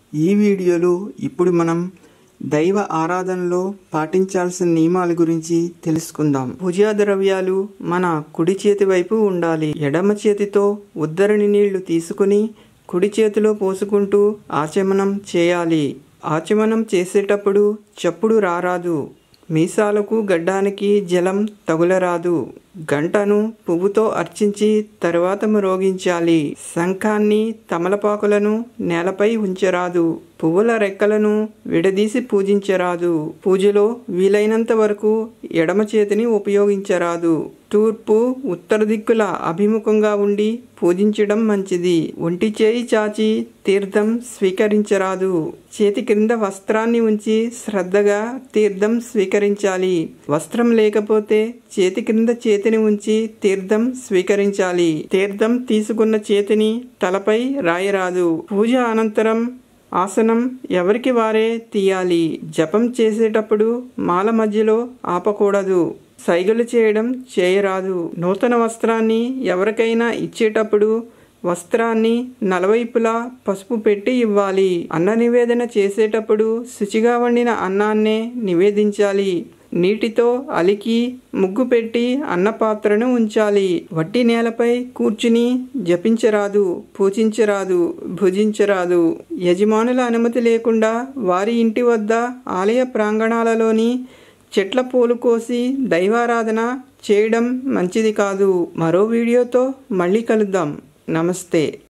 ఈ వీడియోలో ఇప్పుడు మనం దైవ ఆరాధనలో పాటించాల్సిన నియమాల గురించి తెలుసుకుందాం పూజా ద్రవ్యాలు మన కుడి చేతి వైపు ఉండాలి ఎడమ చేతితో ఉద్దరణి నీళ్లు తీసుకుని కుడి చేతిలో పోసుకుంటూ ఆచమనం చేయాలి ఆచమనం చేసేటప్పుడు చప్పుడు రారాదు మీసాలకు గడ్డానికి జలం తగులరాదు గంటను పువ్వుతో అర్చించి తరువాత మ్రోగించాలి శంఖాన్ని తమలపాకులను నేలపై ఉంచరాదు పువ్వుల రెక్కలను విడదీసి పూజించరాదు పూజలో వీలైనంత వరకు ఎడమ చేతిని ఉపయోగించరాదు తూర్పు ఉత్తర దిక్కుల అభిముఖంగా ఉండి పూజించడం మంచిది ఒంటి చేయి చాచి తీర్థం స్వీకరించరాదు చేతి క్రింద వస్త్రాన్ని ఉంచి శ్రద్ధగా తీర్థం స్వీకరించాలి వస్త్రం లేకపోతే చేతి క్రింద చేతిని ఉంచి తీర్థం స్వీకరించాలి తీర్థం తీసుకున్న చేతిని తలపై రాయరాదు పూజ అనంతరం ఆసనం ఎవరికి వారే తీయాలి జపం చేసేటప్పుడు మాల మధ్యలో ఆపకూడదు సైగలు చేయడం చేయరాదు నూతన వస్త్రాన్ని ఎవరికైనా ఇచ్చేటప్పుడు వస్త్రాన్ని నలవైపులా పసుపు పెట్టి ఇవ్వాలి అన్న నివేదన చేసేటప్పుడు శుచిగా వండిన అన్నాన్నే నివేదించాలి నీటితో అలికి ముగ్గు పెట్టి అన్నపాత్రను ఉంచాలి వట్టి నేలపై కూర్చుని జపించరాదు పూజించరాదు భుజించరాదు యజమానుల అనుమతి లేకుండా వారి ఇంటి వద్ద ఆలయ ప్రాంగణాలలోని చెట్ల పూలు కోసి దైవారాధన చేయడం మంచిది కాదు మరో వీడియోతో మళ్ళీ కలుద్దాం నమస్తే